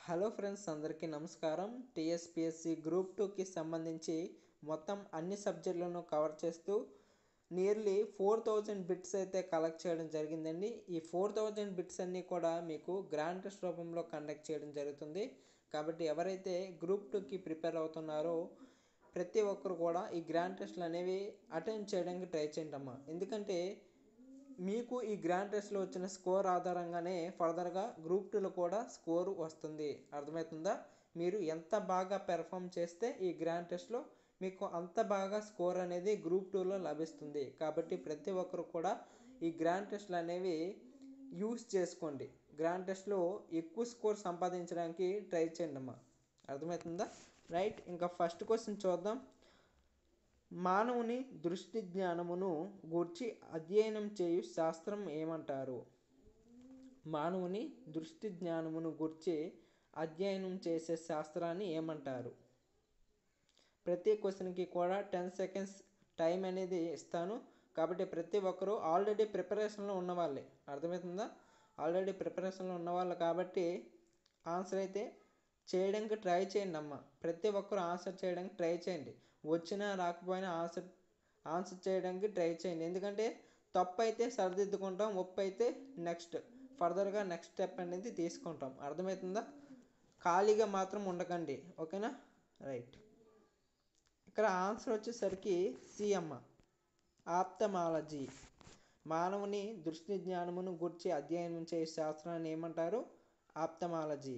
hello friends అందరికీ నమస్కారం TSPSC group టూకి సంబంధించి మొత్తం అన్ని సబ్జెక్టులను కవర్ చేస్తూ నియర్లీ ఫోర్ థౌజండ్ బిట్స్ అయితే కలెక్ట్ చేయడం జరిగిందండి ఈ ఫోర్ థౌజండ్ బిట్స్ అన్నీ కూడా మీకు గ్రాండ్ టెస్ట్ రూపంలో కండక్ట్ చేయడం జరుగుతుంది కాబట్టి ఎవరైతే గ్రూప్ టూకి ప్రిపేర్ అవుతున్నారో ప్రతి ఒక్కరు కూడా ఈ గ్రాండ్ టెస్ట్లు అనేవి అటెండ్ చేయడానికి ట్రై చేయండి అమ్మా ఎందుకంటే మీకు ఈ గ్రాండ్ టెస్ట్లో వచ్చిన స్కోర్ ఆధారంగానే ఫర్దర్గా గ్రూప్ టూలో కూడా స్కోర్ వస్తుంది అర్థమవుతుందా మీరు ఎంత బాగా పెర్ఫామ్ చేస్తే ఈ గ్రాండ్ టెస్ట్లో మీకు అంత బాగా స్కోర్ అనేది గ్రూప్ టూలో లభిస్తుంది కాబట్టి ప్రతి ఒక్కరు కూడా ఈ గ్రాండ్ టెస్ట్లు అనేవి యూస్ చేసుకోండి గ్రాండ్ టెస్ట్లో ఎక్కువ స్కోర్ సంపాదించడానికి ట్రై చేయండి అమ్మా అర్థమవుతుందా రైట్ ఇంకా ఫస్ట్ క్వశ్చన్ చూద్దాం మానవుని దృష్టి జ్ఞానమును గూర్చి అధ్యయనం చేయు శాస్త్రం ఏమంటారు మానవుని దృష్టి జ్ఞానమును గూర్చి అధ్యయనం చేసే శాస్త్రాన్ని ఏమంటారు ప్రతి క్వశ్చన్కి కూడా టెన్ సెకండ్స్ టైం అనేది ఇస్తాను కాబట్టి ప్రతి ఒక్కరూ ఆల్రెడీ ప్రిపరేషన్లో ఉన్న వాళ్ళే అర్థమవుతుందా ఆల్రెడీ ప్రిపరేషన్లో ఉన్న వాళ్ళు కాబట్టి ఆన్సర్ అయితే చేయడానికి ట్రై చేయండి అమ్మ ప్రతి ఒక్కరు ఆన్సర్ చేయడానికి ట్రై చేయండి వచ్చినా రాకపోయినా ఆన్సర్ ఆన్సర్ చేయడానికి ట్రై చేయండి ఎందుకంటే తప్పు అయితే సరిదిద్దుకుంటాం ఒప్పు అయితే నెక్స్ట్ ఫర్దర్గా నెక్స్ట్ స్టెప్ అనేది తీసుకుంటాం అర్థమవుతుందా ఖాళీగా మాత్రం ఉండకండి ఓకేనా రైట్ ఇక్కడ ఆన్సర్ వచ్చేసరికి సి అమ్మ ఆప్తమాలజీ మానవుని దృష్టి జ్ఞానమును గుర్చి అధ్యయనం చేసే శాస్త్రాన్ని ఏమంటారు ఆప్తమాలజీ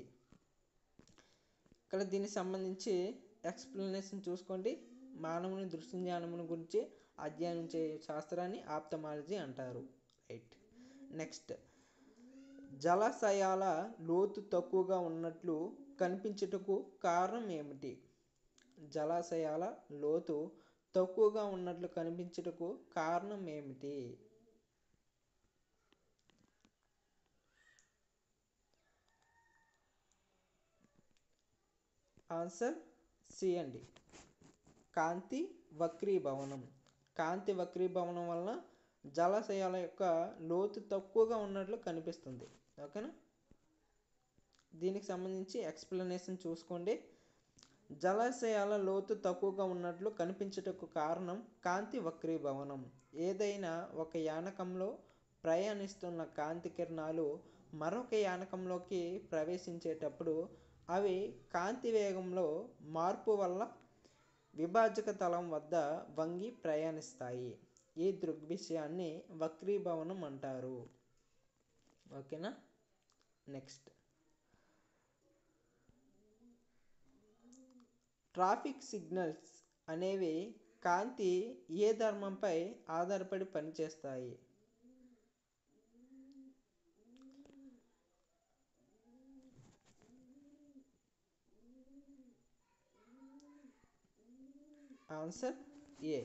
ఇక్కడ దీనికి సంబంధించి ఎక్స్ప్లెనేషన్ చూసుకోండి మానవుని దృష్టి జ్ఞానమును గురించి అధ్యయనం చేసే శాస్త్రాన్ని ఆప్తమాలజీ అంటారు రైట్ నెక్స్ట్ జలాశయాల లోతు తక్కువగా ఉన్నట్లు కనిపించుటకు కారణం ఏమిటి జలాశయాల లోతు తక్కువగా ఉన్నట్లు కనిపించుటకు కారణం ఏమిటి ఆన్సర్ సి అండి కాంతి వక్రీభవనం కాంతి వక్రీభవనం వలన జలాశయాల యొక్క లోతు తక్కువగా ఉన్నట్లు కనిపిస్తుంది ఓకేనా దీనికి సంబంధించి ఎక్స్ప్లెనేషన్ చూసుకోండి జలాశయాల లోతు తక్కువగా ఉన్నట్లు కనిపించుటకు కారణం కాంతి వక్రీభవనం ఏదైనా ఒక యానకంలో ప్రయాణిస్తున్న కాంతి కిరణాలు మరొక యానకంలోకి ప్రవేశించేటప్పుడు అవి కాంతి వేగంలో మార్పు వల్ల విభాజక తలం వద్ద వంగి ప్రయాణిస్తాయి ఈ దృగ్విషయాన్ని వక్రీభవనం అంటారు ఓకేనా నెక్స్ట్ ట్రాఫిక్ సిగ్నల్స్ అనేవి కాంతి ఏ ధర్మంపై ఆధారపడి పనిచేస్తాయి ఆన్సర్ ఏ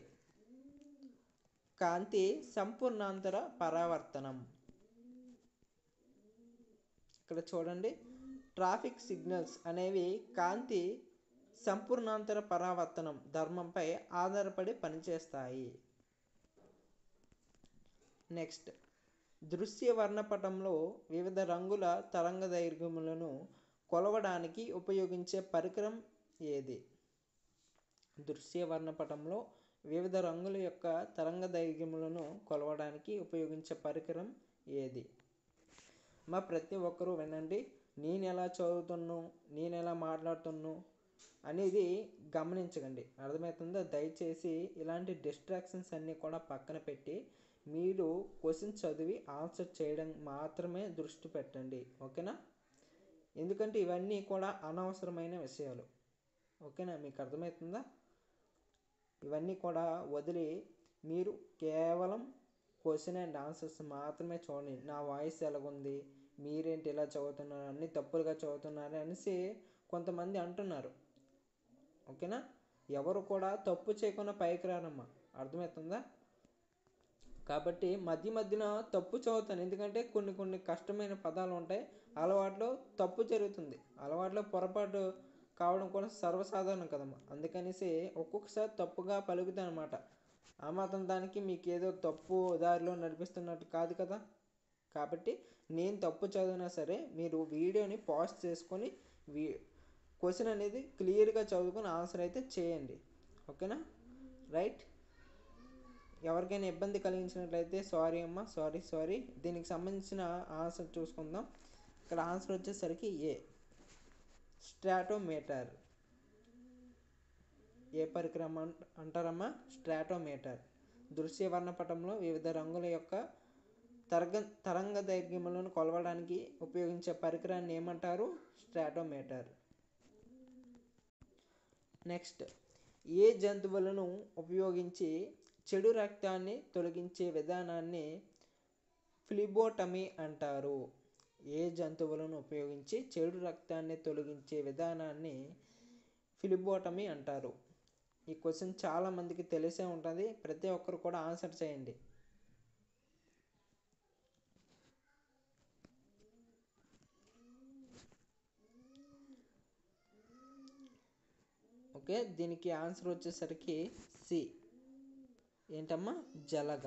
కాంతి సంపూర్ణాంతర పరావర్తనం ఇక్కడ చూడండి ట్రాఫిక్ సిగ్నల్స్ అనేవి కాంతి సంపూర్ణాంతర పరావర్తనం ధర్మంపై ఆధారపడి పనిచేస్తాయి నెక్స్ట్ దృశ్య వర్ణపటంలో వివిధ రంగుల తరంగ దైర్ఘ్యములను కొలవడానికి ఉపయోగించే పరికరం ఏది దృశ్య వర్ణపటంలో వివిధ రంగుల యొక్క తరంగ దైర్ఘ్యములను కొలవడానికి ఉపయోగించే పరికరం ఏది మా ప్రతి ఒక్కరూ వినండి నేను ఎలా చదువుతున్నాను నేను ఎలా మాట్లాడుతున్నాను అనేది గమనించకండి అర్థమవుతుందా దయచేసి ఇలాంటి డిస్ట్రాక్షన్స్ అన్నీ కూడా పక్కన పెట్టి మీరు క్వశ్చన్ చదివి ఆన్సర్ చేయడం మాత్రమే దృష్టి పెట్టండి ఓకేనా ఎందుకంటే ఇవన్నీ కూడా అనవసరమైన విషయాలు ఓకేనా మీకు అర్థమవుతుందా ఇవన్నీ కూడా వదిలి మీరు కేవలం క్వశ్చన్ అండ్ ఆన్సర్స్ మాత్రమే చూడండి నా వాయిస్ ఎలాగుంది మీరేంటి ఇలా చదువుతున్నారు అన్ని తప్పులుగా చదువుతున్నారు అనేసి కొంతమంది అంటున్నారు ఓకేనా ఎవరు కూడా తప్పు చేయకుండా పైకి రారమ్మా అర్థమవుతుందా కాబట్టి మధ్య మధ్యన తప్పు చదువుతాను ఎందుకంటే కొన్ని కొన్ని కష్టమైన పదాలు ఉంటాయి అలవాట్లో తప్పు జరుగుతుంది అలవాట్లో పొరపాటు కావడం కూడా సర్వసాధారణం కదమ్మా అందుకనేసి ఒక్కొక్కసారి తప్పుగా పలుకుతాను అనమాట ఆ మాత్రం దానికి మీకు ఏదో తప్పు దారిలో నడిపిస్తున్నట్టు కాదు కదా కాబట్టి నేను తప్పు చదివినా సరే మీరు వీడియోని పాజ్ చేసుకొని వీ క్వశ్చన్ అనేది క్లియర్గా చదువుకొని ఆన్సర్ అయితే చేయండి ఓకేనా రైట్ ఎవరికైనా ఇబ్బంది కలిగించినట్లయితే సారీ అమ్మ సారీ సారీ దీనికి సంబంధించిన ఆన్సర్ చూసుకుందాం ఇక్కడ ఆన్సర్ వచ్చేసరికి ఏ స్ట్రాటోమీటర్ ఏ పరికరం అంట- అంటారమ్మా స్ట్రాటోమీటర్ దృశ్య వర్ణపటంలో వివిధ రంగుల యొక్క తరగ తరంగ దైర్ఘ్యములను కొలవడానికి ఉపయోగించే పరికరాన్ని ఏమంటారు స్ట్రాటోమీటర్ నెక్స్ట్ ఏ జంతువులను ఉపయోగించి చెడు రక్తాన్ని తొలగించే విధానాన్ని ఫ్లిబోటమీ అంటారు ఏ జంతువులను ఉపయోగించి చెడు రక్తాన్ని తొలగించే విధానాన్ని ఫిలిబోటమీ అంటారు ఈ క్వశ్చన్ చాలా మందికి తెలిసే ఉంటుంది ప్రతి ఒక్కరు కూడా ఆన్సర్ చేయండి ఓకే దీనికి ఆన్సర్ వచ్చేసరికి సి ఏంటమ్మా జలగ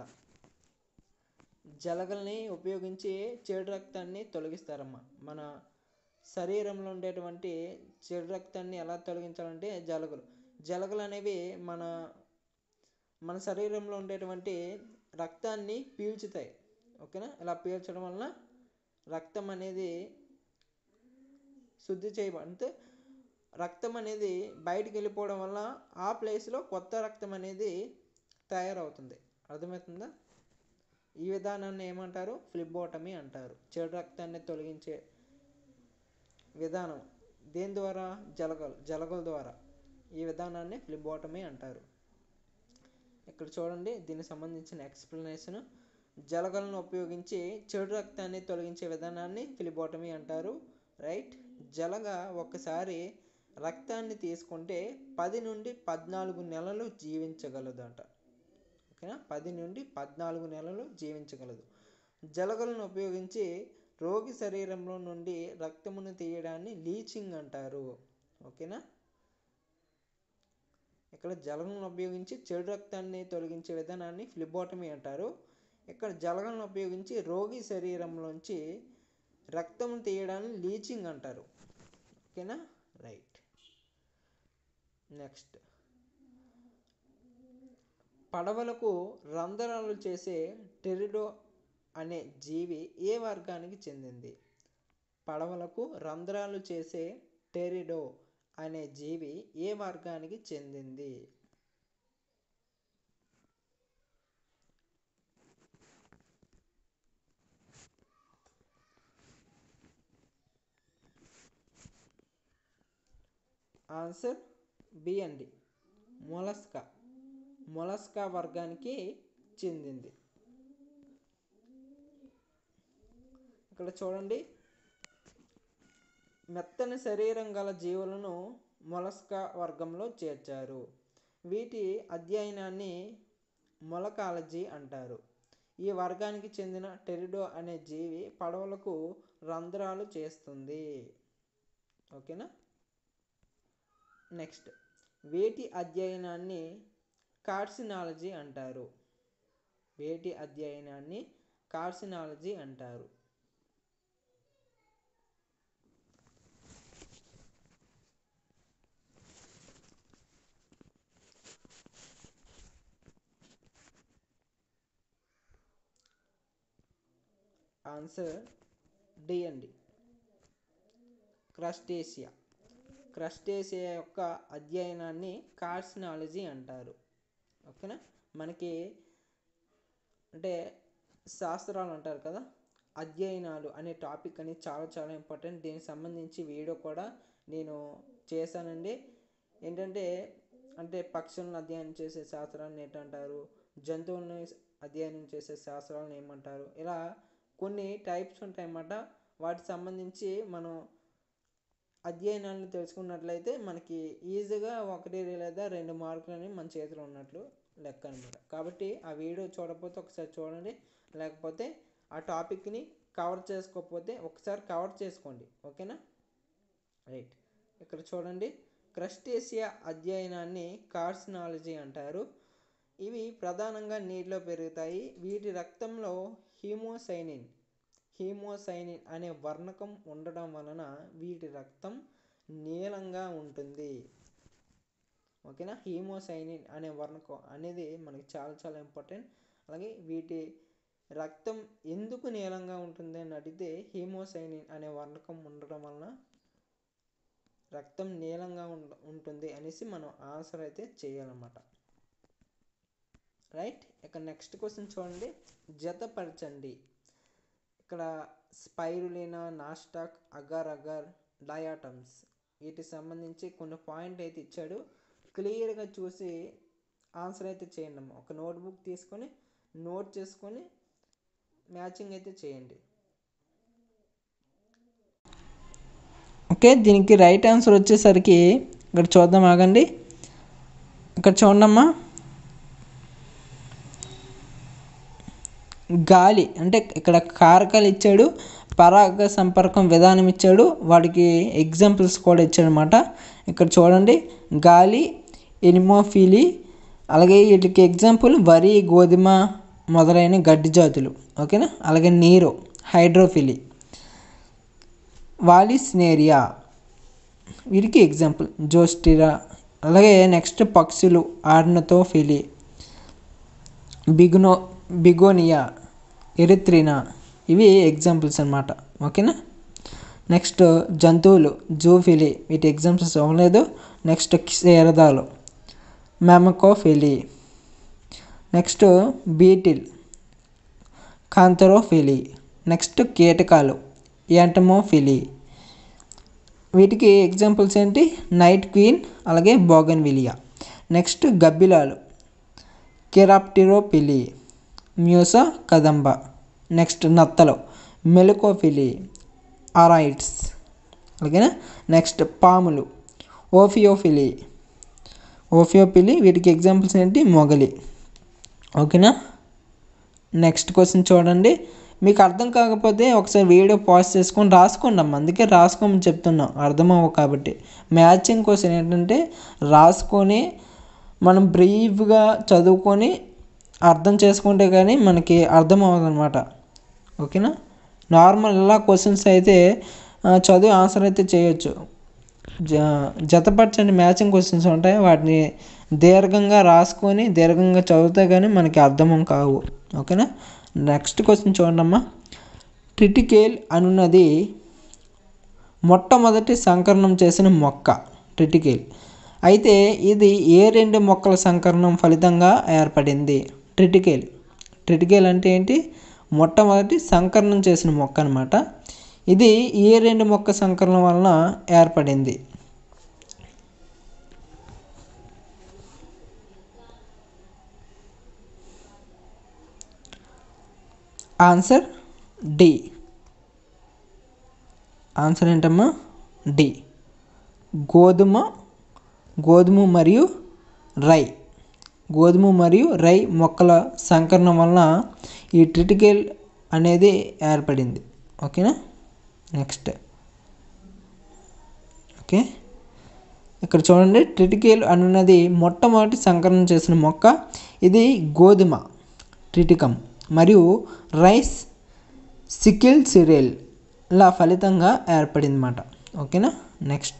జలగల్ని ఉపయోగించి చెడు రక్తాన్ని తొలగిస్తారమ్మా మన శరీరంలో ఉండేటువంటి చెడు రక్తాన్ని ఎలా తొలగించాలంటే జలగలు జలగలు అనేవి మన మన శరీరంలో ఉండేటువంటి రక్తాన్ని పీల్చుతాయి ఓకేనా ఇలా పీల్చడం వలన రక్తం అనేది శుద్ధి చేయబ అంటే రక్తం అనేది బయటికి వెళ్ళిపోవడం వల్ల ఆ ప్లేస్లో కొత్త రక్తం అనేది తయారవుతుంది అర్థమవుతుందా ఈ విధానాన్ని ఏమంటారు ఫ్లిబోటమీ అంటారు చెడు రక్తాన్ని తొలగించే విధానం దేని ద్వారా జలగలు జలగల ద్వారా ఈ విధానాన్ని ఫ్లిబోటమీ అంటారు ఇక్కడ చూడండి దీనికి సంబంధించిన ఎక్స్ప్లెనేషన్ జలగలను ఉపయోగించి చెడు రక్తాన్ని తొలగించే విధానాన్ని ఫిలిబోటమీ అంటారు రైట్ జలగ ఒక్కసారి రక్తాన్ని తీసుకుంటే పది నుండి పద్నాలుగు నెలలు జీవించగలదట ఓకేనా పది నుండి పద్నాలుగు నెలలు జీవించగలదు జలగలను ఉపయోగించి రోగి శరీరంలో నుండి రక్తమును తీయడాన్ని లీచింగ్ అంటారు ఓకేనా ఇక్కడ జలగలను ఉపయోగించి చెడు రక్తాన్ని తొలగించే విధానాన్ని ఫ్లిబోటమీ అంటారు ఇక్కడ జలగలను ఉపయోగించి రోగి శరీరంలోంచి రక్తం తీయడాన్ని లీచింగ్ అంటారు ఓకేనా రైట్ నెక్స్ట్ పడవలకు రంధ్రాలు చేసే టెరిడో అనే జీవి ఏ వర్గానికి చెందింది పడవలకు రంధ్రాలు చేసే టెరిడో అనే జీవి ఏ వర్గానికి చెందింది ఆన్సర్ బి అండి మొలస్కా మొలస్కా వర్గానికి చెందింది ఇక్కడ చూడండి మెత్తని శరీరం గల జీవులను మొలస్కా వర్గంలో చేర్చారు వీటి అధ్యయనాన్ని మొలకాలజీ అంటారు ఈ వర్గానికి చెందిన టెరిడో అనే జీవి పడవలకు రంధ్రాలు చేస్తుంది ఓకేనా నెక్స్ట్ వేటి అధ్యయనాన్ని కార్సినాలజీ అంటారు వేటి అధ్యయనాన్ని కార్సినాలజీ అంటారు ఆన్సర్ డి అండి క్రస్టేసియా క్రస్టేసియా యొక్క అధ్యయనాన్ని కార్సినాలజీ అంటారు ఓకేనా మనకి అంటే శాస్త్రాలు అంటారు కదా అధ్యయనాలు అనే టాపిక్ అనేది చాలా చాలా ఇంపార్టెంట్ దీనికి సంబంధించి వీడియో కూడా నేను చేశానండి ఏంటంటే అంటే పక్షులను అధ్యయనం చేసే శాస్త్రాన్ని ఏంటంటారు జంతువులను అధ్యయనం చేసే శాస్త్రాలను ఏమంటారు ఇలా కొన్ని టైప్స్ ఉంటాయన్నమాట వాటికి సంబంధించి మనం అధ్యయనాలను తెలుసుకున్నట్లయితే మనకి ఈజీగా ఒకటి లేదా రెండు మార్కులని మన చేతిలో ఉన్నట్లు లెక్క అనమాట కాబట్టి ఆ వీడియో చూడకపోతే ఒకసారి చూడండి లేకపోతే ఆ టాపిక్ని కవర్ చేసుకోకపోతే ఒకసారి కవర్ చేసుకోండి ఓకేనా రైట్ ఇక్కడ చూడండి క్రస్టేసియా అధ్యయనాన్ని కార్సినాలజీ అంటారు ఇవి ప్రధానంగా నీటిలో పెరుగుతాయి వీటి రక్తంలో హీమోసైనిన్ హీమోసైనిన్ అనే వర్ణకం ఉండడం వలన వీటి రక్తం నీలంగా ఉంటుంది ఓకేనా హీమోసైనిన్ అనే వర్ణకం అనేది మనకి చాలా చాలా ఇంపార్టెంట్ అలాగే వీటి రక్తం ఎందుకు నీలంగా ఉంటుంది అని అడిగితే హీమోసైనిన్ అనే వర్ణకం ఉండడం వలన రక్తం నీలంగా ఉండ ఉంటుంది అనేసి మనం ఆన్సర్ అయితే చేయాలన్నమాట రైట్ ఇక నెక్స్ట్ క్వశ్చన్ చూడండి జతపరచండి ఇక్కడ Spirulina Nostoc agar agar diatoms వీటికి సంబంధించి కొన్ని పాయింట్ అయితే ఇచ్చాడు క్లియర్గా చూసి ఆన్సర్ అయితే చేయండి అమ్మ ఒక నోట్బుక్ తీసుకొని నోట్ చేసుకొని మ్యాచింగ్ అయితే చేయండి ఓకే దీనికి రైట్ ఆన్సర్ వచ్చేసరికి ఇక్కడ చూద్దాం ఆగండి ఇక్కడ చూడమ్మా గాలి అంటే ఇక్కడ కారకాలు ఇచ్చాడు పరాగ సంపర్కం విధానం ఇచ్చాడు వాటికి ఎగ్జాంపుల్స్ కూడా ఇచ్చాడు అనమాట ఇక్కడ చూడండి గాలి ఎనిమోఫిలి అలాగే వీటికి ఎగ్జాంపుల్ వరి గోధుమ మొదలైన గడ్డి జాతులు ఓకేనా అలాగే నీరు హైడ్రోఫిలి వాలిస్నేరియా వీరికి ఎగ్జాంపుల్ జోస్టిరా అలాగే నెక్స్ట్ పక్షులు ఆర్నతోఫిలి బిగునో బిగోనియా ఎరిత్రినా ఇవి ఎగ్జాంపుల్స్ అనమాట ఓకేనా నెక్స్ట్ జంతువులు జూఫిలి వీటి ఎగ్జాంపుల్స్ అవ్వలేదు నెక్స్ట్ క్షీరదాలు మెమకోఫిలి నెక్స్ట్ బీటిల్ కాంతరోఫిలి నెక్స్ట్ కీటకాలు యాంటమోఫిలి వీటికి ఎగ్జాంపుల్స్ ఏంటి నైట్ క్వీన్ అలాగే బోగన్విలియా నెక్స్ట్ గబ్బిలాలు కెరాప్టిరోపిలి మ్యూసా కదంబ నెక్స్ట్ నత్తలు మెలకోఫిలి అరైట్స్ ఓకేనా నెక్స్ట్ పాములు ఓఫియోఫిలి ఓఫియోఫిలి వీటికి ఎగ్జాంపుల్స్ ఏంటి మొగలి ఓకేనా నెక్స్ట్ క్వశ్చన్ చూడండి మీకు అర్థం కాకపోతే ఒకసారి వీడియో పాజ్ చేసుకొని రాసుకోండి అమ్మ అందుకే రాసుకోమని చెప్తున్నాం అర్థమవ్వ కాబట్టి మ్యాచింగ్ క్వశ్చన్ ఏంటంటే రాసుకొని మనం బ్రీఫ్గా చదువుకొని అర్థం చేసుకుంటే కానీ మనకి అర్థం అవ్వదు అనమాట ఓకేనా నార్మల్ ఇలా క్వశ్చన్స్ అయితే ఆ, చదివి ఆన్సర్ అయితే చేయొచ్చు జ జతపరచని మ్యాచింగ్ క్వశ్చన్స్ ఉంటాయి వాటిని దీర్ఘంగా రాసుకొని దీర్ఘంగా చదివితే కానీ మనకి అర్థం కావు ఓకేనా నెక్స్ట్ క్వశ్చన్ చూడండమ్మా ట్రిటికేల్ అనున్నది మొట్టమొదటి సంకరణం చేసిన మొక్క ట్రిటికేల్ అయితే ఇది ఏ రెండు మొక్కల సంకరణం ఫలితంగా ఏర్పడింది ట్రిటికేల్ ట్రిటికేల్ అంటే ఏంటి మొట్టమొదటి సంకరణం చేసిన మొక్క అనమాట ఇది ఏ రెండు మొక్క సంకరణం వలన ఏర్పడింది ఆన్సర్ డి ఆన్సర్ ఏంటమ్మా డి గోధుమ గోధుమ మరియు రై గోధుమ మరియు రై మొక్కల సంకరణం వలన ఈ ట్రిటికేల్ అనేది ఏర్పడింది ఓకేనా నెక్స్ట్ ఓకే ఇక్కడ చూడండి ట్రిటికేల్ అనున్నది మొట్టమొదటి సంకలనం చేసిన మొక్క ఇది గోధుమ ట్రిటికం మరియు రైస్ సికిల్ సిరియల్ లా ఫలితంగా ఏర్పడింది అన్నమాట ఓకేనా నెక్స్ట్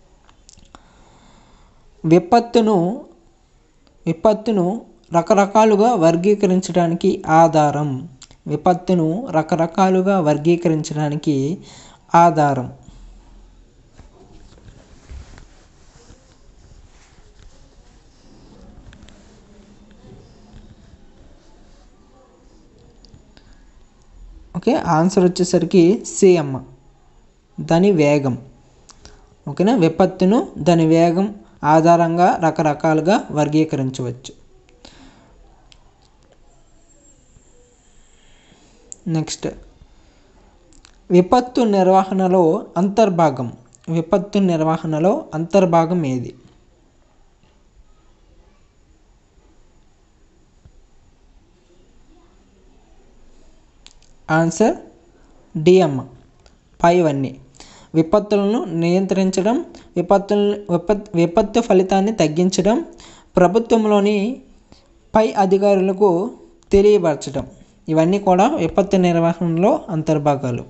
విపత్తును విపత్తును రకరకాలుగా వర్గీకరించడానికి ఆధారం విపత్తును రకరకాలుగా వర్గీకరించడానికి ఆధారం ఓకే ఆన్సర్ వచ్చేసరికి సి అమ్మ దాని వేగం ఓకేనా విపత్తును దాని వేగం ఆధారంగా రకరకాలుగా వర్గీకరించవచ్చు నెక్స్ట్ విపత్తు నిర్వహణలో అంతర్భాగం విపత్తు నిర్వహణలో అంతర్భాగం ఏది ఆన్సర్ డి అమ్మ పైవన్నీ విపత్తులను నియంత్రించడం విపత్తులను విపత్ విపత్తు ఫలితాన్ని తగ్గించడం ప్రభుత్వంలోని పై అధికారులకు తెలియపరచడం ఇవన్నీ కూడా విపత్తు నిర్వహణలో అంతర్భాగాలు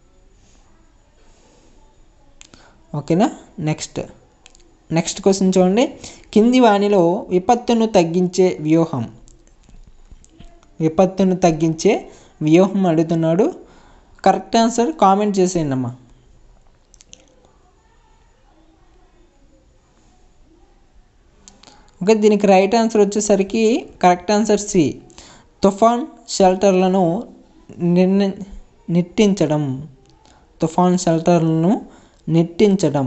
ఓకేనా నెక్స్ట్ నెక్స్ట్ క్వశ్చన్ చూడండి కింది వాణిలో విపత్తును తగ్గించే వ్యూహం విపత్తును తగ్గించే వ్యూహం అడుగుతున్నాడు కరెక్ట్ ఆన్సర్ కామెంట్ చేసేయండి అమ్మా ఓకే దీనికి రైట్ ఆన్సర్ వచ్చేసరికి కరెక్ట్ ఆన్సర్ సి తుఫాన్ షెల్టర్లను నిర్ణ నిట్టించడం తుఫాన్ షెల్టర్లను నిట్టించడం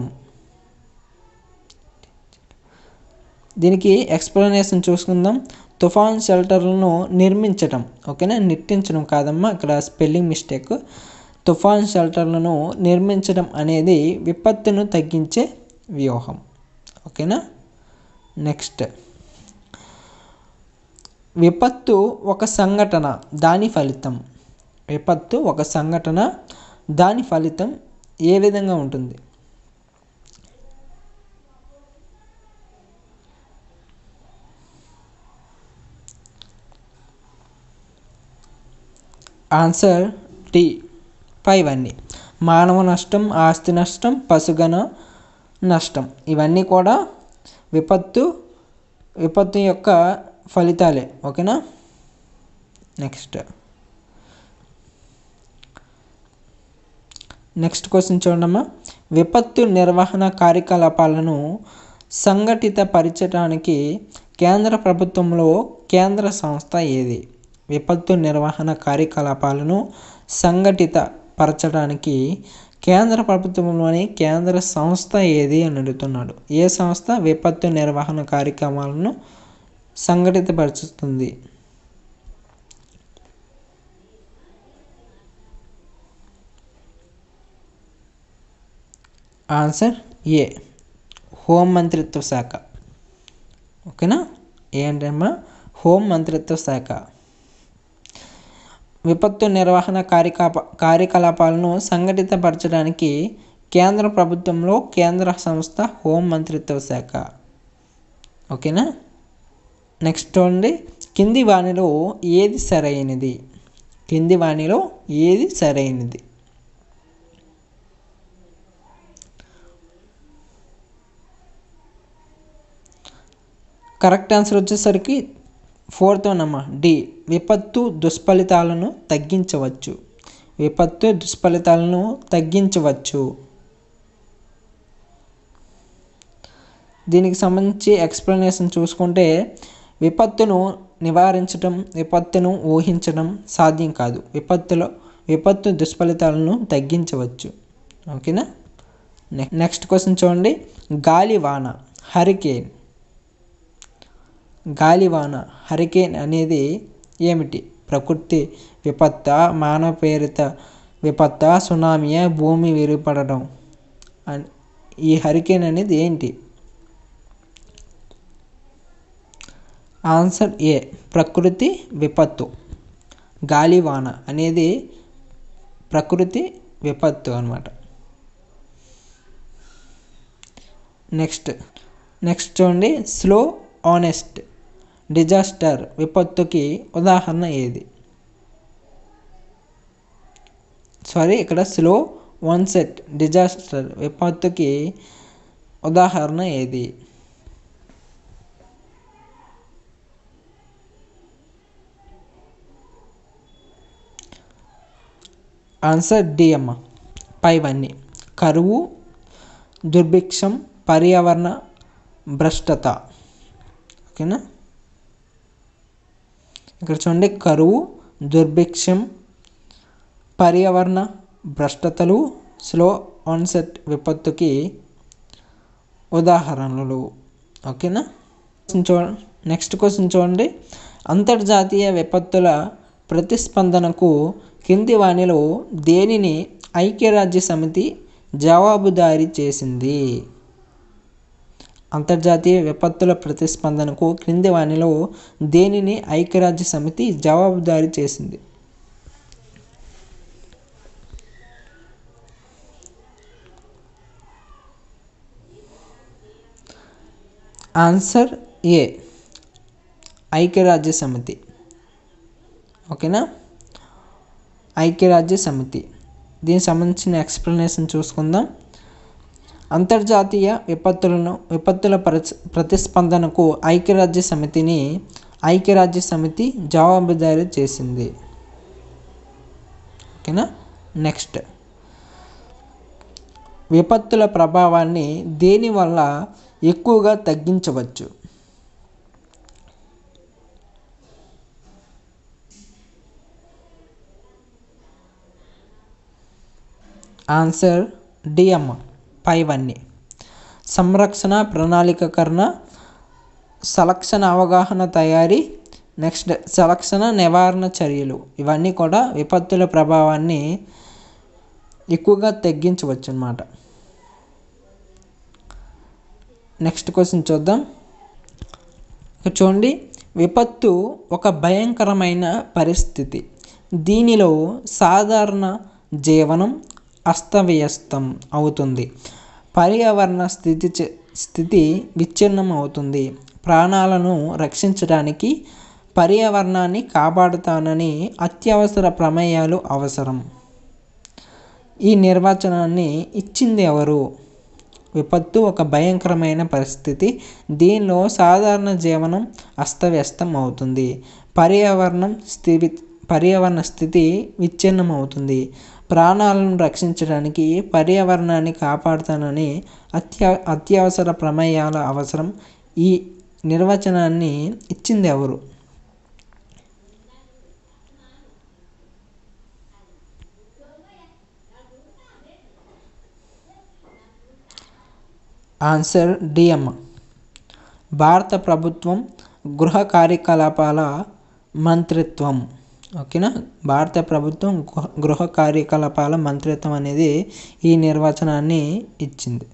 దీనికి ఎక్స్ప్లెనేషన్ చూసుకుందాం తుఫాన్ షెల్టర్లను నిర్మించడం ఓకేనా నిట్టించడం కాదమ్మా ఇక్కడ స్పెల్లింగ్ మిస్టేక్ తుఫాన్ షెల్టర్లను నిర్మించడం అనేది విపత్తును తగ్గించే వ్యూహం ఓకేనా నెక్స్ట్ విపత్తు ఒక సంఘటన దాని ఫలితం విపత్తు ఒక సంఘటన దాని ఫలితం ఏ విధంగా ఉంటుంది ఆన్సర్ డి పైవన్నీ మానవ నష్టం ఆస్తి నష్టం పశుగణ నష్టం ఇవన్నీ కూడా విపత్తు విపత్తు యొక్క ఫలితాలే ఓకేనా నెక్స్ట్ నెక్స్ట్ క్వశ్చన్ చూడమ్మా విపత్తు నిర్వహణ కార్యకలాపాలను సంఘటితపరచడానికి కేంద్ర ప్రభుత్వంలో కేంద్ర సంస్థ ఏది విపత్తు నిర్వహణ కార్యకలాపాలను సంఘటిత పరచడానికి కేంద్ర ప్రభుత్వంలోని కేంద్ర సంస్థ ఏది అని అడుగుతున్నాడు ఏ సంస్థ విపత్తు నిర్వహణ కార్యక్రమాలను సంఘటితపరుచుతుంది ఆన్సర్ ఏ హోం మంత్రిత్వ శాఖ ఓకేనా ఏంటమ్మా హోం మంత్రిత్వ శాఖ విపత్తు నిర్వహణ కార్యకలాప కార్యకలాపాలను సంఘటితపరచడానికి కేంద్ర ప్రభుత్వంలో కేంద్ర సంస్థ హోం మంత్రిత్వ శాఖ ఓకేనా నెక్స్ట్ చూడండి కింది వాణిలో ఏది సరైనది కింది వాణిలో ఏది సరైనది కరెక్ట్ ఆన్సర్ వచ్చేసరికి ఫోర్త్ వన్ అమ్మా డి విపత్తు దుష్ఫలితాలను తగ్గించవచ్చు విపత్తు దుష్ఫలితాలను తగ్గించవచ్చు దీనికి సంబంధించి ఎక్స్ప్లెనేషన్ చూసుకుంటే విపత్తును నివారించడం విపత్తును ఊహించడం సాధ్యం కాదు విపత్తులో విపత్తు దుష్ఫలితాలను తగ్గించవచ్చు ఓకేనా నెక్స్ట్ క్వశ్చన్ చూడండి గాలివాన హరికేన్ గాలివాన హరికేన్ అనేది ఏమిటి ప్రకృతి విపత్త మానవ ప్రేరిత విపత్త సునామీయ భూమి విరిపడడం అని ఈ హరికేన్ అనేది ఏంటి ఆన్సర్ ఏ ప్రకృతి విపత్తు గాలివాన అనేది ప్రకృతి విపత్తు అనమాట నెక్స్ట్ నెక్స్ట్ చూడండి స్లో ఆనెస్ట్ డిజాస్టర్ విపత్తుకి ఉదాహరణ ఏది సారీ ఇక్కడ స్లో వన్ సెట్ డిజాస్టర్ విపత్తుకి ఉదాహరణ ఏది ఆన్సర్ డి అమ్మ పైవన్నీ కరువు దుర్భిక్షం పర్యావరణ భ్రష్టత ఓకేనా ఇక్కడ చూడండి కరువు దుర్భిక్షం పర్యావరణ భ్రష్టతలు స్లో ఆన్సెట్ విపత్తుకి ఉదాహరణలు ఓకేనా చూ నెక్స్ట్ క్వశ్చన్ చూడండి అంతర్జాతీయ విపత్తుల ప్రతిస్పందనకు కింది వాణిలో దేనిని ఐక్యరాజ్య సమితి జవాబుదారీ చేసింది అంతర్జాతీయ విపత్తుల ప్రతిస్పందనకు క్రింది వాణిలో దేనిని ఐక్యరాజ్య సమితి జవాబుదారీ చేసింది ఆన్సర్ ఏ ఐక్యరాజ్య సమితి ఓకేనా ఐక్యరాజ్య సమితి దీనికి సంబంధించిన ఎక్స్ప్లెనేషన్ చూసుకుందాం అంతర్జాతీయ విపత్తులను విపత్తుల ప్రతి ప్రతిస్పందనకు ఐక్యరాజ్య సమితిని ఐక్యరాజ్య సమితి జవాబుదారీ చేసింది ఓకేనా నెక్స్ట్ విపత్తుల ప్రభావాన్ని దేనివల్ల ఎక్కువగా తగ్గించవచ్చు ఆన్సర్ డిఎం పైవన్నీ సంరక్షణ ప్రణాళికకరణ సలక్షణ అవగాహన తయారీ నెక్స్ట్ సలక్షణ నివారణ చర్యలు ఇవన్నీ కూడా విపత్తుల ప్రభావాన్ని ఎక్కువగా తగ్గించవచ్చు అన్నమాట నెక్స్ట్ క్వశ్చన్ చూద్దాం ఇక్కడ చూడండి విపత్తు ఒక భయంకరమైన పరిస్థితి దీనిలో సాధారణ జీవనం అస్తవ్యస్తం అవుతుంది పర్యావరణ స్థితి చే- స్థితి విచ్ఛిన్నం అవుతుంది ప్రాణాలను రక్షించడానికి పర్యావరణాన్ని కాపాడుతానని అత్యవసర ప్రమేయాలు అవసరం ఈ నిర్వచనాన్ని ఇచ్చింది ఎవరు విపత్తు ఒక భయంకరమైన పరిస్థితి దీనిలో సాధారణ జీవనం అస్తవ్యస్తం అవుతుంది పర్యావరణం స్థితి పర్యావరణ స్థితి విచ్ఛిన్నం అవుతుంది ప్రాణాలను రక్షించడానికి పర్యావరణాన్ని కాపాడుతానని అత్య అత్యవసర ప్రమేయాల అవసరం ఈ నిర్వచనాన్ని ఇచ్చింది ఎవరు ఆన్సర్ డిఎం భారత ప్రభుత్వం గృహ కార్యకలాపాల మంత్రిత్వం ఓకేనా భారత ప్రభుత్వం గృహ- గృహ కార్యకలాపాల మంత్రిత్వం అనేది ఈ నిర్వచనాన్ని ఇచ్చింది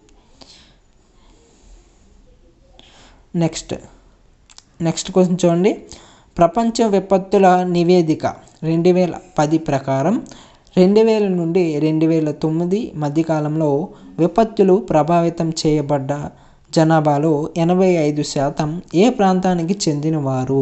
నెక్స్ట్ నెక్స్ట్ క్వశ్చన్ చూడండి ప్రపంచ విపత్తుల నివేదిక రెండు వేల పది ప్రకారం రెండు వేల నుండి రెండు వేల తొమ్మిది మధ్యకాలంలో విపత్తులు ప్రభావితం చేయబడ్డ జనాభాలో ఎనభై ఐదు శాతం ఏ ప్రాంతానికి చెందినవారు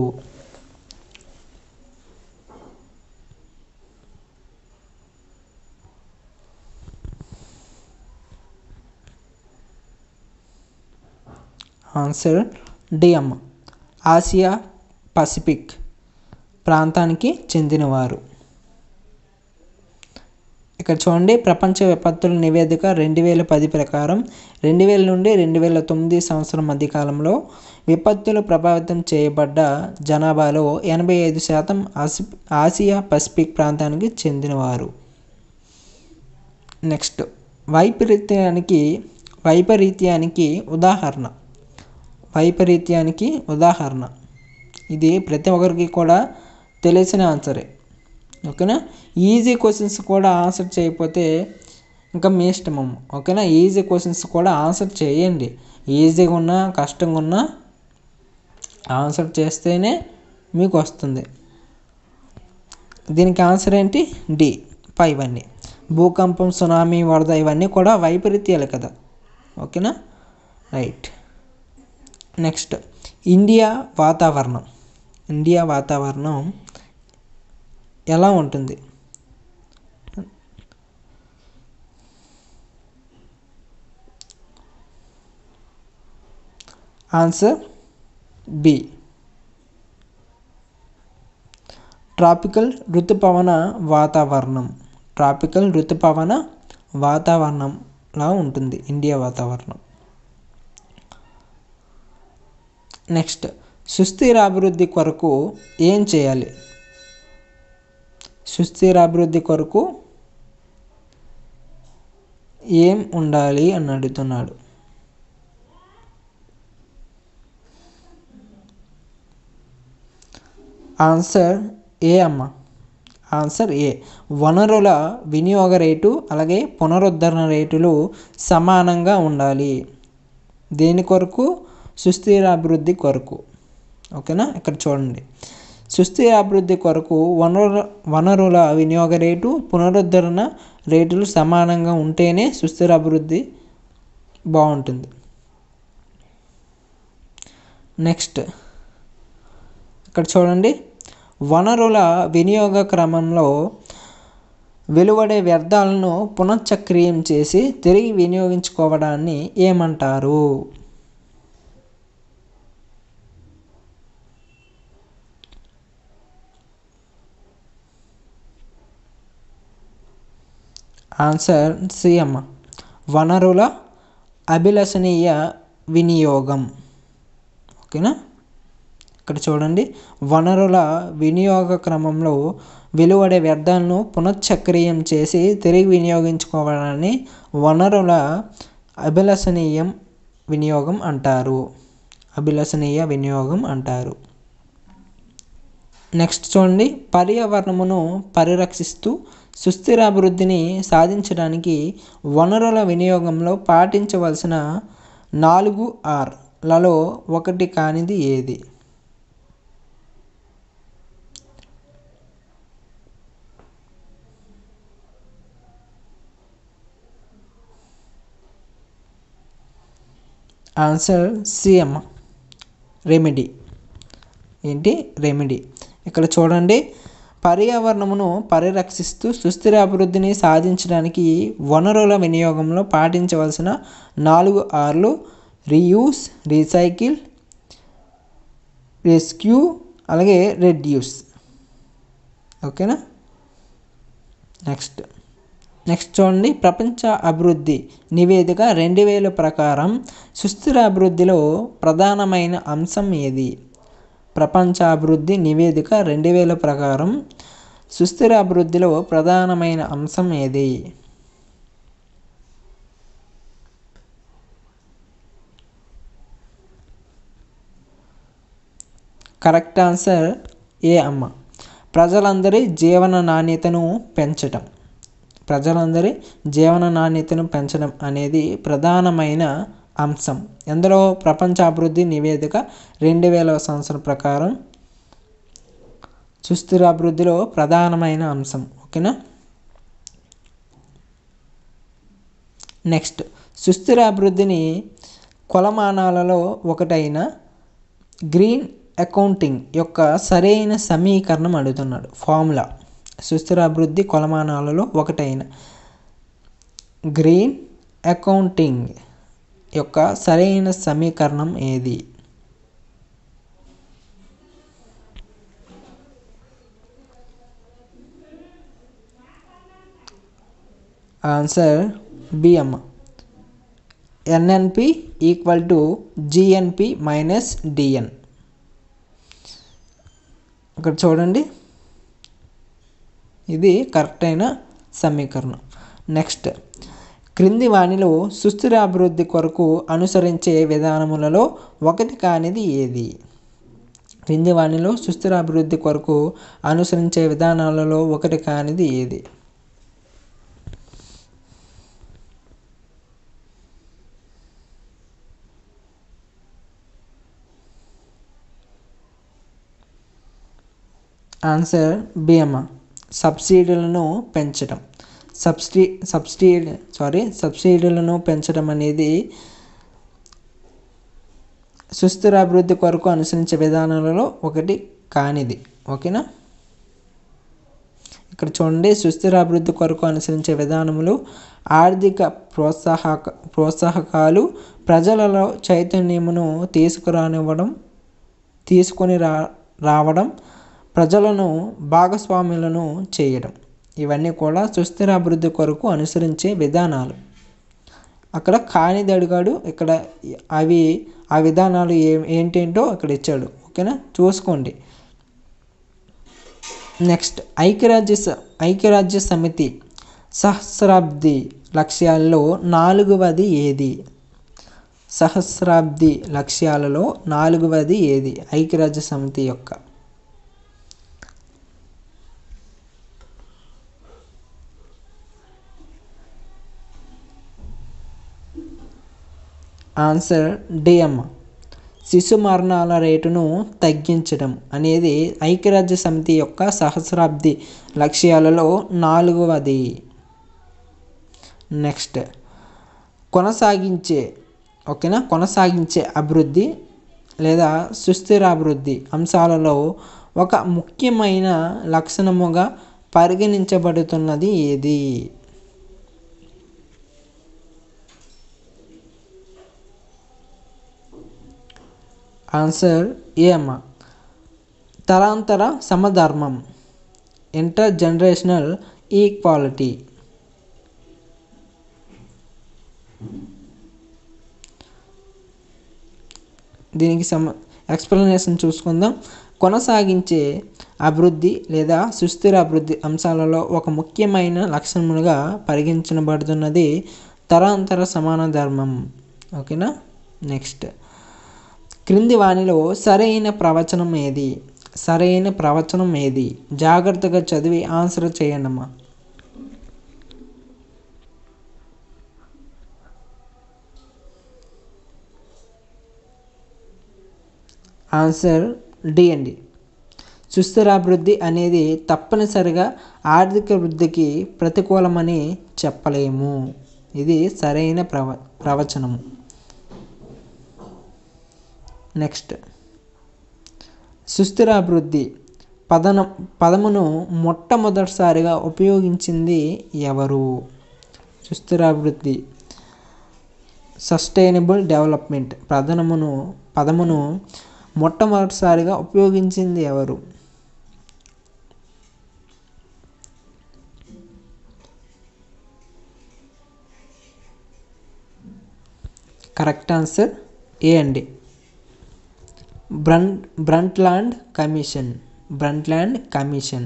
ఆన్సర్ డిఎం ఆసియా పసిఫిక్ ప్రాంతానికి చెందినవారు ఇక్కడ చూడండి ప్రపంచ విపత్తుల నివేదిక రెండు వేల పది ప్రకారం రెండు వేల నుండి రెండు వేల తొమ్మిది సంవత్సరం మధ్యకాలంలో విపత్తులు ప్రభావితం చేయబడ్డ జనాభాలో ఎనభై ఐదు శాతం ఆసి ఆసియా పసిఫిక్ ప్రాంతానికి చెందినవారు నెక్స్ట్ వైపరీత్యానికి వైపరీత్యానికి ఉదాహరణ వైపరీత్యానికి ఉదాహరణ ఇది ప్రతి ఒక్కరికి కూడా తెలిసిన ఆన్సరే ఓకేనా ఈజీ క్వశ్చన్స్ కూడా ఆన్సర్ చేయకపోతే ఇంకా మీ ఇష్టమమ్మ ఓకేనా ఈజీ క్వశ్చన్స్ కూడా ఆన్సర్ చేయండి ఈజీగా ఉన్నా కష్టంగా ఉన్నా ఆన్సర్ చేస్తేనే మీకు వస్తుంది దీనికి ఆన్సర్ ఏంటి డి ఇవన్నీ భూకంపం సునామీ వరద ఇవన్నీ కూడా వైపరీత్యాలు కదా ఓకేనా రైట్ నెక్స్ట్ ఇండియా వాతావరణం ఇండియా వాతావరణం ఎలా ఉంటుంది ఆన్సర్ బి ట్రాపికల్ ఋతుపవన వాతావరణం ట్రాపికల్ ఋతుపవన వాతావరణంలా ఉంటుంది ఇండియా వాతావరణం నెక్స్ట్ సుస్థిర అభివృద్ధి కొరకు ఏం చేయాలి సుస్థిర అభివృద్ధి కొరకు ఏం ఉండాలి అని అడుగుతున్నాడు ఆన్సర్ ఏ అమ్మ ఆన్సర్ ఏ వనరుల వినియోగ రేటు అలాగే పునరుద్ధరణ రేటులు సమానంగా ఉండాలి దేని కొరకు సుస్థిర అభివృద్ధి కొరకు ఓకేనా ఇక్కడ చూడండి సుస్థిర అభివృద్ధి కొరకు వనరుల వనరుల వినియోగ రేటు పునరుద్ధరణ రేటులు సమానంగా ఉంటేనే సుస్థిర అభివృద్ధి బాగుంటుంది నెక్స్ట్ ఇక్కడ చూడండి వనరుల వినియోగ క్రమంలో వెలువడే వ్యర్థాలను పునశ్చక్రియం చేసి తిరిగి వినియోగించుకోవడాన్ని ఏమంటారు ఆన్సర్ సి అమ్మ వనరుల అభిలషణీయ వినియోగం ఓకేనా ఇక్కడ చూడండి వనరుల వినియోగ క్రమంలో వెలువడే వ్యర్థాలను పునశ్చక్రియం చేసి తిరిగి వినియోగించుకోవడాన్ని వనరుల అభిలషణీయం వినియోగం అంటారు అభిలషణీయ వినియోగం అంటారు నెక్స్ట్ చూడండి పర్యావరణమును పరిరక్షిస్తూ సుస్థిర అభివృద్ధిని సాధించడానికి వనరుల వినియోగంలో పాటించవలసిన నాలుగు ఆర్లలో ఒకటి కానిది ఏది ఆన్సర్ సి అమ్మ రెమెడీ ఏంటి రెమెడీ ఇక్కడ చూడండి పర్యావరణమును పరిరక్షిస్తూ సుస్థిర అభివృద్ధిని సాధించడానికి వనరుల వినియోగంలో పాటించవలసిన నాలుగు ఆర్లు రీయూస్ రీసైకిల్ రెస్క్యూ అలాగే రెడ్యూస్ ఓకేనా నెక్స్ట్ నెక్స్ట్ చూడండి ప్రపంచ అభివృద్ధి నివేదిక రెండు వేల ప్రకారం సుస్థిర అభివృద్ధిలో ప్రధానమైన అంశం ఏది ప్రపంచ అభివృద్ధి నివేదిక రెండు వేల ప్రకారం సుస్థిర అభివృద్ధిలో ప్రధానమైన అంశం ఏది కరెక్ట్ ఆన్సర్ ఏ అమ్మ ప్రజలందరి జీవన నాణ్యతను పెంచటం ప్రజలందరి జీవన నాణ్యతను పెంచడం అనేది ప్రధానమైన అంశం ఎందులో ప్రపంచ అభివృద్ధి నివేదిక రెండు వేల సంవత్సరం ప్రకారం సుస్థిర అభివృద్ధిలో ప్రధానమైన అంశం ఓకేనా నెక్స్ట్ సుస్థిర అభివృద్ధిని కొలమానాలలో ఒకటైన గ్రీన్ అకౌంటింగ్ యొక్క సరైన సమీకరణం అడుగుతున్నాడు ఫార్ములా సుస్థిర అభివృద్ధి కొలమానాలలో ఒకటైన గ్రీన్ అకౌంటింగ్ యొక్క సరైన సమీకరణం ఏది ఆన్సర్ బి అమ్మ NNP equal to GNP minus DN ఇక్కడ చూడండి ఇది కరెక్ట్ అయిన సమీకరణం నెక్స్ట్ క్రింది వాణిలో సుస్థిర అభివృద్ధి కొరకు అనుసరించే విధానములలో ఒకటి కానిది ఏది క్రింది వాణిలో సుస్థిర అభివృద్ధి కొరకు అనుసరించే విధానాలలో ఒకటి కానిది ఏది ఆన్సర్ బి అమ్మ సబ్సిడీలను పెంచడం సబ్సిడీ సబ్సిడీ సారీ సబ్సిడీలను పెంచడం అనేది సుస్థిర అభివృద్ధి కొరకు అనుసరించే విధానాలలో ఒకటి కానిది ఓకేనా ఇక్కడ చూడండి సుస్థిర అభివృద్ధి కొరకు అనుసరించే విధానములు ఆర్థిక ప్రోత్సాహక ప్రోత్సాహకాలు ప్రజలలో చైతన్యమును తీసుకురానివ్వడం తీసుకొని రా రావడం ప్రజలను భాగస్వాములను చేయడం ఇవన్నీ కూడా సుస్థిర అభివృద్ధి కొరకు అనుసరించే విధానాలు అక్కడ కానిది అడిగాడు ఇక్కడ అవి ఆ విధానాలు ఏ ఏంటేంటో ఇక్కడ ఇచ్చాడు ఓకేనా చూసుకోండి నెక్స్ట్ ఐక్యరాజ్య స ఐక్యరాజ్య సమితి సహస్రాబ్ది లక్ష్యాల్లో నాలుగవది ఏది సహస్రాబ్ది లక్ష్యాలలో నాలుగవది ఏది ఐక్యరాజ్య సమితి యొక్క ఆన్సర్ డి అమ్మ శిశు మరణాల రేటును తగ్గించడం అనేది ఐక్యరాజ్య సమితి యొక్క సహస్రాబ్ది లక్ష్యాలలో నాలుగవది నెక్స్ట్ కొనసాగించే ఓకేనా కొనసాగించే అభివృద్ధి లేదా సుస్థిర అభివృద్ధి అంశాలలో ఒక ముఖ్యమైన లక్షణముగా పరిగణించబడుతున్నది ఏది ఆన్సర్ ఏ అమ్మ తరాంతర సమధర్మం ఇంటర్ జనరేషనల్ ఈక్వాలిటీ దీనికి సమ ఎక్స్ప్లెనేషన్ చూసుకుందాం కొనసాగించే అభివృద్ధి లేదా సుస్థిర అభివృద్ధి అంశాలలో ఒక ముఖ్యమైన లక్షణముగా పరిగణించబడుతున్నది తరాంతర సమాన ధర్మం ఓకేనా నెక్స్ట్ క్రింది వానిలో సరైన ప్రవచనం ఏది సరైన ప్రవచనం ఏది జాగ్రత్తగా చదివి ఆన్సర్ చేయండి అమ్మా ఆన్సర్ డి అండి సుస్థిరాభివృద్ధి అనేది తప్పనిసరిగా ఆర్థిక వృద్ధికి ప్రతికూలమని చెప్పలేము ఇది సరైన ప్రవ ప్రవచనము నెక్స్ట్ సుస్థిరాభివృద్ధి పదనం పదమును మొట్టమొదటిసారిగా ఉపయోగించింది ఎవరు సుస్థిరాభివృద్ధి సస్టైనబుల్ డెవలప్మెంట్ పదనమును పదమును మొట్టమొదటిసారిగా ఉపయోగించింది ఎవరు కరెక్ట్ ఆన్సర్ ఏ అండి బ్రంట్ Brundtland Commission Brundtland Commission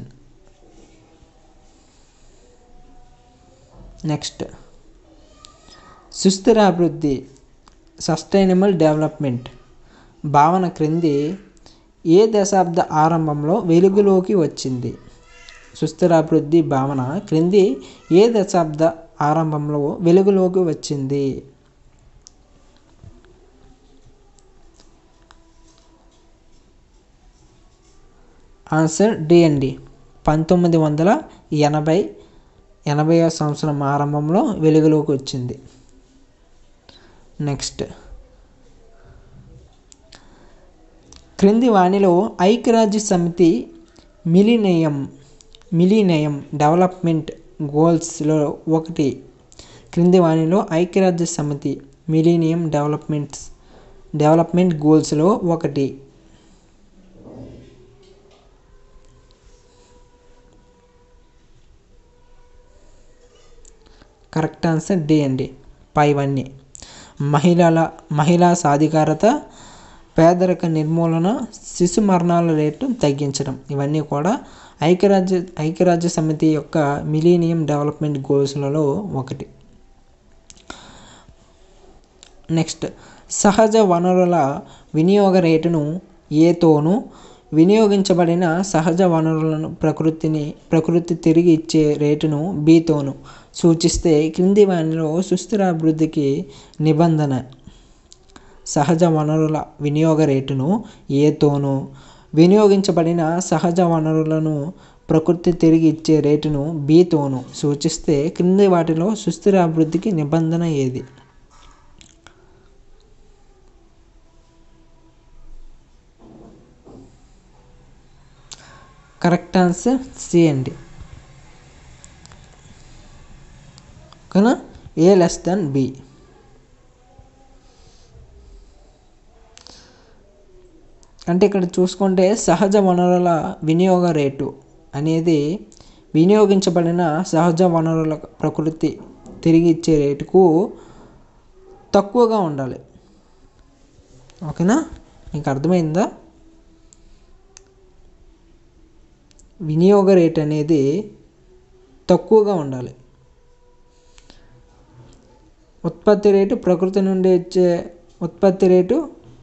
next సుస్థిర అభివృద్ధి సస్టైనబుల్ డెవలప్మెంట్ భావన క్రింది ఏ దశాబ్ద ఆరంభంలో వెలుగులోకి వచ్చింది సుస్థిరాభివృద్ధి భావన క్రింది ఏ దశాబ్ద ఆరంభంలో వెలుగులోకి వచ్చింది ఆన్సర్ డి అండి పంతొమ్మిది వందల ఎనభై ఎనభై సంవత్సరం ఆరంభంలో వెలుగులోకి వచ్చింది నెక్స్ట్ క్రింది వాణిలో ఐక్యరాజ్య సమితి మిలినియం మిలినియం డెవలప్మెంట్ గోల్స్లో ఒకటి క్రింది వాణిలో ఐక్యరాజ్య సమితి మిలీనియం డెవలప్మెంట్స్ డెవలప్మెంట్ గోల్స్లో ఒకటి కరెక్ట్ ఆన్సర్ డి అండి పైవన్నీ మహిళల మహిళా సాధికారత పేదరిక నిర్మూలన శిశు మరణాల రేటు తగ్గించడం ఇవన్నీ కూడా ఐక్యరాజ్య ఐక్యరాజ్య సమితి యొక్క మిలీనియం డెవలప్మెంట్ గోల్స్లలో ఒకటి నెక్స్ట్ సహజ వనరుల వినియోగ రేటును ఏతోనూ వినియోగించబడిన సహజ వనరులను ప్రకృతిని ప్రకృతి తిరిగి ఇచ్చే రేటును బీతోను సూచిస్తే క్రింది వానిలో సుస్థిర అభివృద్ధికి నిబంధన సహజ వనరుల వినియోగ రేటును ఏతోనూ వినియోగించబడిన సహజ వనరులను ప్రకృతి తిరిగి ఇచ్చే రేటును బీతోను సూచిస్తే క్రింది వాటిలో సుస్థిర అభివృద్ధికి నిబంధన ఏది కరెక్ట్ ఆన్సర్ సి అండి ఓకేనా ఏ లెస్ దెన్ బి అంటే ఇక్కడ చూసుకుంటే సహజ వనరుల వినియోగ రేటు అనేది వినియోగించబడిన సహజ వనరుల ప్రకృతి తిరిగి ఇచ్చే రేటుకు తక్కువగా ఉండాలి ఓకేనా మీకు అర్థమైందా వినియోగ రేట్ అనేది తక్కువగా ఉండాలి ఉత్పత్తి రేటు ప్రకృతి నుండి వచ్చే ఉత్పత్తి రేటు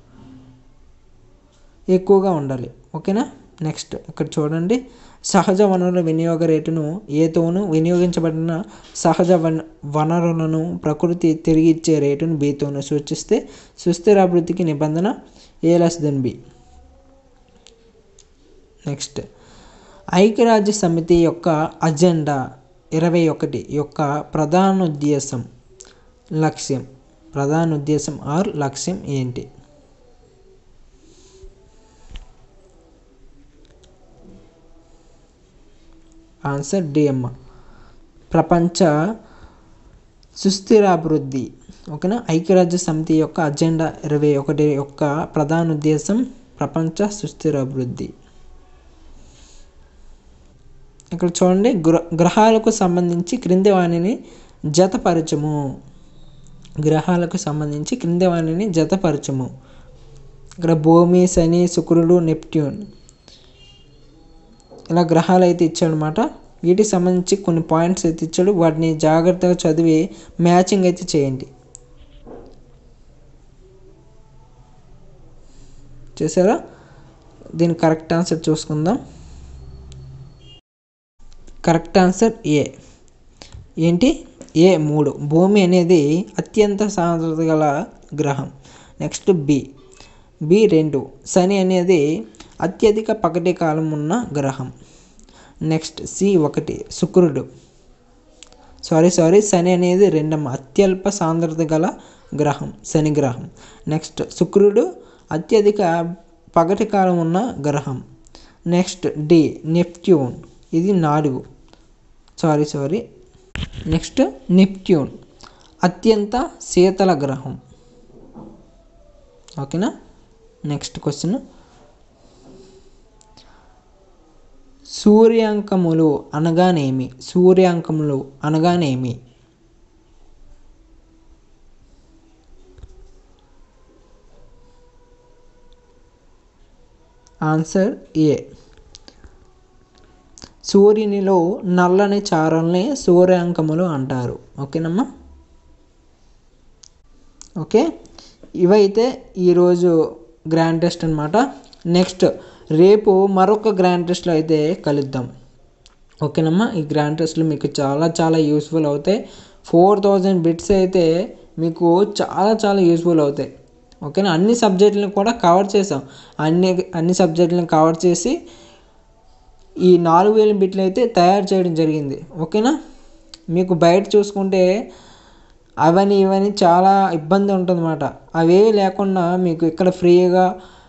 ఎక్కువగా ఉండాలి ఓకేనా నెక్స్ట్ ఇక్కడ చూడండి సహజ వనరుల వినియోగ రేటును ఏతోను వినియోగించబడిన సహజ వన వనరులను ప్రకృతి తిరిగి ఇచ్చే రేటును బీతోను సూచిస్తే సుస్థిర అభివృద్ధికి నిబంధన A less than B next ఐక్యరాజ్య సమితి యొక్క అజెండా ఇరవై ఒకటి యొక్క ప్రధాన ఉద్దేశం లక్ష్యం ప్రధాన ఉద్దేశం ఆర్ లక్ష్యం ఏంటి ఆన్సర్ డి అమ్మ ప్రపంచ సుస్థిరాభివృద్ధి ఓకేనా ఐక్యరాజ్య సమితి యొక్క అజెండా ఇరవై ఒకటి యొక్క ప్రధాన ఉద్దేశం ప్రపంచ సుస్థిరాభివృద్ధి ఇక్కడ చూడండి గృహ గ్రహాలకు సంబంధించి క్రింది వాణిని జతపరచము గ్రహాలకు సంబంధించి క్రింది వాణిని జతపరచము ఇక్కడ భూమి శని శుక్రుడు నెప్ట్యూన్ ఇలా గ్రహాలు అయితే ఇచ్చాడనమాట వీటికి సంబంధించి కొన్ని పాయింట్స్ అయితే ఇచ్చాడు వాటిని జాగ్రత్తగా చదివి మ్యాచింగ్ అయితే చేయండి చేసారా దీని కరెక్ట్ ఆన్సర్ చూసుకుందాం కరెక్ట్ ఆన్సర్ ఏ ఏంటి ఏ మూడు భూమి అనేది అత్యంత సాంద్రత గల గ్రహం నెక్స్ట్ బి బి రెండు శని అనేది అత్యధిక పగటి కాలం ఉన్న గ్రహం నెక్స్ట్ సి ఒకటి శుక్రుడు సారీ సారీ శని అనేది రెండమ్మ అత్యల్ప సాంద్రత గల గ్రహం శని గ్రహం నెక్స్ట్ శుక్రుడు అత్యధిక పగటి కాలం ఉన్న గ్రహం నెక్స్ట్ డి నెప్ట్యూన్ ఇది నాలుగు సారీ సారీ నెక్స్ట్ నెప్ట్యూన్ అత్యంత శీతల గ్రహం ఓకేనా నెక్స్ట్ క్వశ్చన్ సూర్యాంకములు అనగానేమి సూర్యాంకములు అనగానేమి ఆన్సర్ ఏ సూర్యునిలో నల్లని చారల్ని సూర్యాంకములు అంటారు ఓకేనమ్మా ఓకే ఇవైతే ఈరోజు గ్రాండ్ టెస్ట్ అనమాట నెక్స్ట్ రేపు మరొక గ్రాండ్ టెస్ట్లో అయితే కలుద్దాం ఓకేనమ్మా ఈ గ్రాండ్ టెస్ట్లు మీకు చాలా చాలా యూస్ఫుల్ అవుతాయి ఫోర్ థౌజండ్ బిట్స్ అయితే మీకు చాలా చాలా యూస్ఫుల్ అవుతాయి ఓకేనా అన్ని సబ్జెక్టులను కూడా కవర్ చేసాం అన్ని అన్ని సబ్జెక్టులను కవర్ చేసి ఈ నాలుగు వేల బిట్లు అయితే తయారు చేయడం జరిగింది ఓకేనా మీకు బయట చూసుకుంటే అవని ఇవని చాలా ఇబ్బంది ఉంటుందన్నమాట అవేవి లేకుండా మీకు ఇక్కడ ఫ్రీగా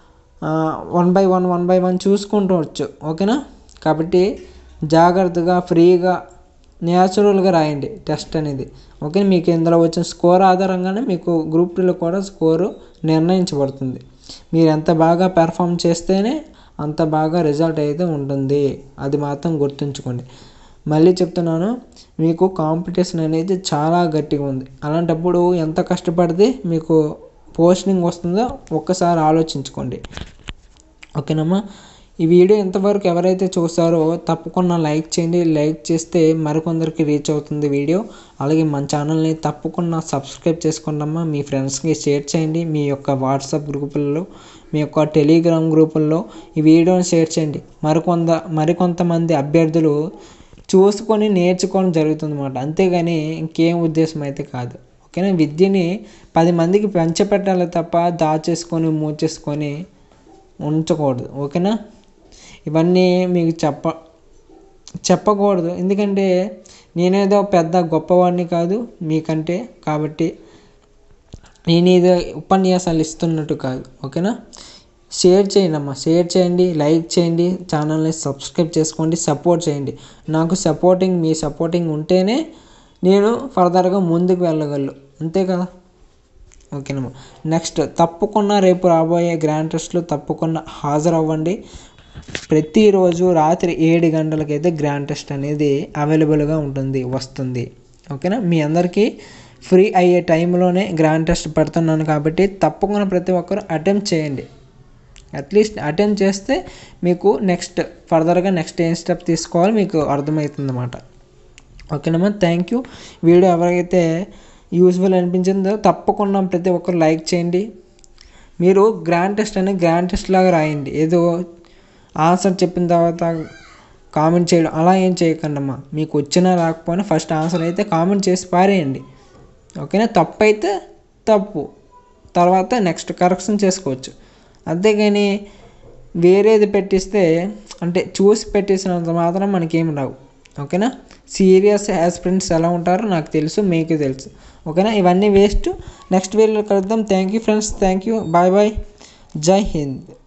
one by one one by one చూసుకుంటూ వచ్చు ఓకేనా కాబట్టి జాగ్రత్తగా ఫ్రీగా న్యాచురల్గా రాయండి టెస్ట్ అనేది ఓకే మీకు ఇందులో వచ్చిన స్కోర్ ఆధారంగానే మీకు గ్రూప్ టూలో కూడా స్కోరు నిర్ణయించబడుతుంది మీరు ఎంత బాగా పెర్ఫామ్ చేస్తేనే అంత బాగా రిజల్ట్ అయితే ఉంటుంది అది మాత్రం గుర్తుంచుకోండి మళ్ళీ చెప్తున్నాను మీకు కాంపిటీషన్ అనేది చాలా గట్టిగా ఉంది అలాంటప్పుడు ఎంత కష్టపడితే మీకు పోస్టింగ్ వస్తుందో ఒక్కసారి ఆలోచించుకోండి ఓకేనమ్మా ఈ వీడియో ఇంతవరకు ఎవరైతే చూసారో తప్పకుండా లైక్ చేయండి లైక్ చేస్తే మరికొందరికి రీచ్ అవుతుంది వీడియో అలాగే మన ఛానల్ని తప్పకుండా సబ్స్క్రైబ్ చేసుకోండమ్మా మీ ఫ్రెండ్స్కి షేర్ చేయండి మీ యొక్క వాట్సాప్ గ్రూపుల్లో మీ యొక్క టెలిగ్రామ్ గ్రూపుల్లో ఈ వీడియోని షేర్ చేయండి మరికొంత మరికొంతమంది అభ్యర్థులు చూసుకొని నేర్చుకోవడం జరుగుతుంది అన్నమాట అంతేగాని ఇంకేం ఉద్దేశం అయితే కాదు ఓకేనా విద్యని పది మందికి పంచిపెట్టాలి తప్ప దాచేసుకొని మూచేసుకొని ఉంచకూడదు ఓకేనా ఇవన్నీ మీకు చెప్ప చెప్పకూడదు ఎందుకంటే నేనేదో పెద్ద గొప్పవాడిని కాదు మీకంటే కాబట్టి నేను ఏదో ఉపన్యాసాలు ఇస్తున్నట్టు కాదు ఓకేనా షేర్ చేయండి అమ్మా షేర్ చేయండి లైక్ చేయండి ఛానల్ని సబ్స్క్రైబ్ చేసుకోండి సపోర్ట్ చేయండి నాకు సపోర్టింగ్ మీ సపోర్టింగ్ ఉంటేనే నేను ఫర్దర్గా ముందుకు వెళ్ళగలను అంతే కదా ఓకేనమ్మా నెక్స్ట్ తప్పకుండా రేపు రాబోయే గ్రాండ్ టెస్ట్లో తప్పకుండా హాజరవ్వండి ప్రతిరోజు రాత్రి ఏడు గంటలకైతే గ్రాండ్ టెస్ట్ అనేది అవైలబుల్గా ఉంటుంది వస్తుంది ఓకేనా మీ అందరికీ ఫ్రీ అయ్యే టైంలోనే గ్రాండ్ టెస్ట్ పెడుతున్నాను కాబట్టి తప్పకుండా ప్రతి ఒక్కరు అటెంప్ట్ చేయండి అట్లీస్ట్ అటెంప్ట్ చేస్తే మీకు నెక్స్ట్ ఫర్దర్గా నెక్స్ట్ ఏం స్టెప్ తీసుకోవాలో మీకు అర్థమవుతుంది అన్నమాట ఓకేనమ్మా థ్యాంక్ యూ వీడియో ఎవరికైతే యూస్ఫుల్ అనిపించిందో తప్పకుండా ప్రతి ఒక్కరు లైక్ చేయండి మీరు గ్రాండ్ టెస్ట్ అనేది గ్రాండ్ టెస్ట్ లాగా రాయండి ఏదో ఆన్సర్ చెప్పిన తర్వాత కామెంట్ చేయడం అలా ఏం చేయకండి అమ్మా మీకు వచ్చినా రాకపోయినా ఫస్ట్ ఆన్సర్ అయితే కామెంట్ చేసి పారేయండి ఓకేనా తప్పు అయితే తప్పు తర్వాత నెక్స్ట్ కరెక్షన్ చేసుకోవచ్చు అంతేగాని వేరేది పెట్టిస్తే అంటే చూసి పెట్టేసినంత మాత్రం మనకేం రావు ఓకేనా సీరియస్ యాస్పిరెంట్స్ ఎలా ఉంటారో నాకు తెలుసు మీకు తెలుసు ఓకేనా ఇవన్నీ వేస్ట్ నెక్స్ట్ వీడియోలో కలుద్దాం thank you friends thank you bye bye జై హింద్